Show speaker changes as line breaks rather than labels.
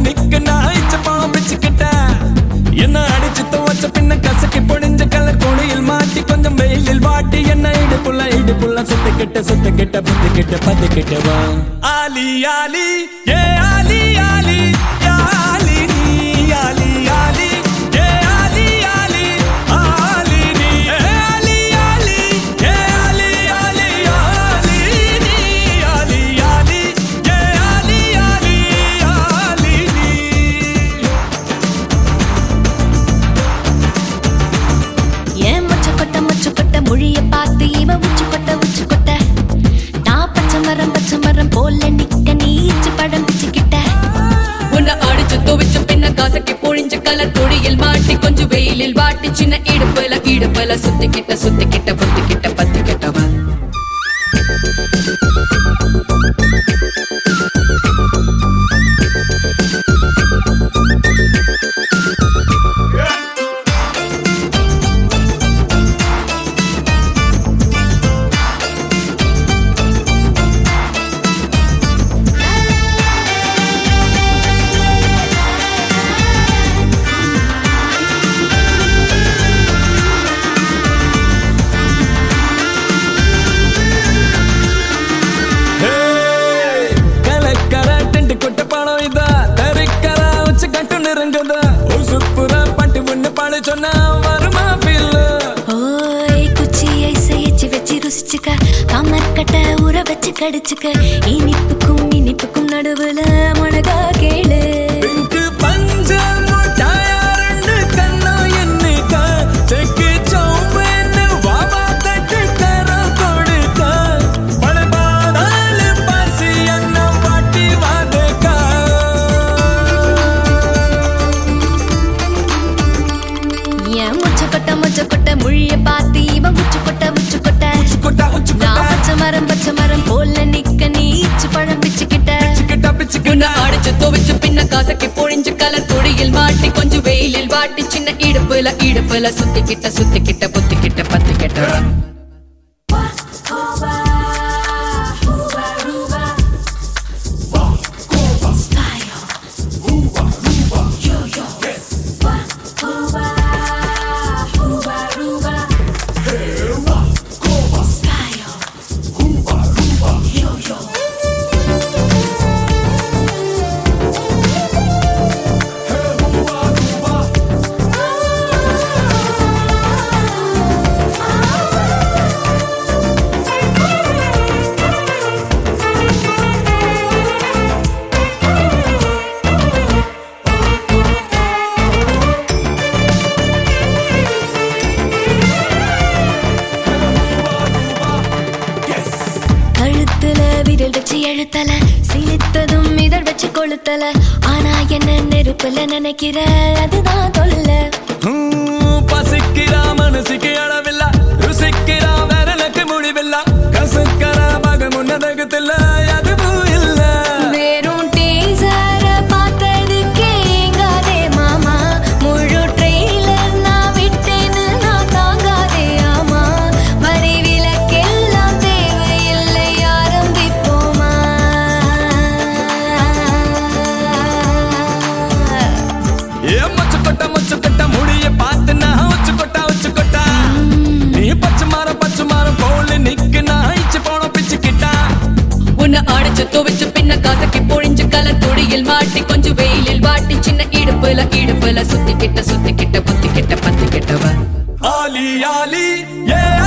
நிக்க நான் இச்ச பழம் பிச்சுக்கிட்டேன் என்ன அடிச்சு துவச்ச பின்ன கசக்கி பொடிஞ்ச கலர் கொடியில் மாட்டி கொஞ்சம் வெயிலில் வாட்டி என்ன இடுப்புள்ள இடுப்புள்ள சுத்திக்கிட்ட சுத்திக்கிட்ட புத்திக்கிட்ட பத்திக்கிட்ட வா ஆலி ஆலி ஏ ஆலி ஆலி யா ஆலி நீ ஆலி ஆலி ஏ ஆலி ஆலி ஆலி நீ ஏ ஆலி ஆலி ஏ ஆலி ஆலி ஆலி நீ ஆலி ஆலி ஏ ஆலி ஆலி ஆலி நீ
ஏன் மொச்சக்கொட்டை மொச்சக்கொட்டை மொழிய பார்த்து இவன் உச்சு கொட்ட உச்சு கொட்ட நான் பச்சை மரம் பச்சை மரம் போல நிக்க நீச்சு படம் பிச்சுக்கிட்ட
உன்னை அடிச்சு துவைச்சு பின்ன காசக்கி பொழிஞ்ச கலர் கொடியில் மாட்டி கொஞ்சம் வெயிலில் வாட்டி சின்ன இடுப்புல இடுப்புல சுத்திக்கிட்ட சுத்திக்கிட்ட புத்திக்கிட்ட பத்திக்கிட்டவன்
கலக்கர டென்ட் கொட்ட பணம் இதா தரிக்கர உச்ச கட்டு நெருங்குதா உசுப்புற பட்டு பொண்ணு பாடு சொன்னா வருமா feel?
ஓய் குச்சியை செய்யச்சு வச்சு ருசிச்சுக்க கமர் கட்ட ஊற வச்சு கடிச்சுக்க இனிப்புக்கும் இனிப்புக்கும் நடுவுல முனகா கேளு
பிங்க் பஞ்சம் முட்டாயா ரெண்டு கண்ணம் என்னைக்க செக்கு சோம்பேன்னு வாவா தட்டு தரம் கொடுக்க பழபாதாளு பசி என்ன வாட்டி வாதக்கா
ஏன் முச்சக்கொட்டை முச்சக்கொட்டை மொழிய பார்த்து இவன் உச்சு கொட்ட உச்சு கொட்ட
கொட்டா உச்சு
நான்
கொட்டா
பச்சை மரம் பச்சை மரம் போல நிக்க நீச்சு பழம் பிச்சுக்கிட்ட
பிச்சுக்கிட்டா
உன்னை
பிச்சுக்கிட்டா
அடிச்சு துவைச்சு பின்ன காசக்கி பொழிஞ்ச கலர் கொடியில் மாட்டி கொஞ்சம் வெயிலில் வாட்டி சின்ன இடுப்புல இடுப்புல சுத்திக்கிட்ட சுத்திக்கிட்ட புத்திக்கிட்ட பத்திக்கிட்டவன்
கழுத்துல விரல் வச்சு எழுத்தல சிலித்ததும் இதழ் வச்சு கொளுத்தல ஆனா என்ன நெருப்புல நினைக்கிற அதுதான் தொல்ல
ஹம், பசிக்கிறா மனசுக்கு அளவில்ல ருசிக்கிறா விரலுக்கு முடிவில்ல கசுக்கிற மகம் உன்னதகத்தில்ல அதுவும் இல்ல
வெறும் டீசர பார்த்ததுக்கே ஏங்காதே மாமா முழு ட்ரெயிலர் நான் விட்டேன்னு நான் தாங்காதே ஆமா வரி விலக்கெல்லாம் தேவையில்லை ஆரம்பிப்போமா
ஏ மொச்சு கொட்ட மொச்சு கொட்ட முடிய பார்த்து நான் உச்சு கொட்டா உச்சு கொட்டா நீ பச்சை மாறம் பச்சை மாறம் போல நிக்கு நான் இச்சு போன பிச்சுக்கிட்டா
உன்னை அடிச்சு துவைச்சு பின்ன காசக்கி பொழிஞ்ச கலர் கொடியில் மாட்டி கொஞ்சம் வெயிலில் வாட்டி சின்ன இடுப்புல இடுப்புல சுத்திக்கிட்ட சுத்திக்கிட்ட புத்திக்கிட்ட பத்திக்கிட்டவன்
ஆலி ஆலி ஏ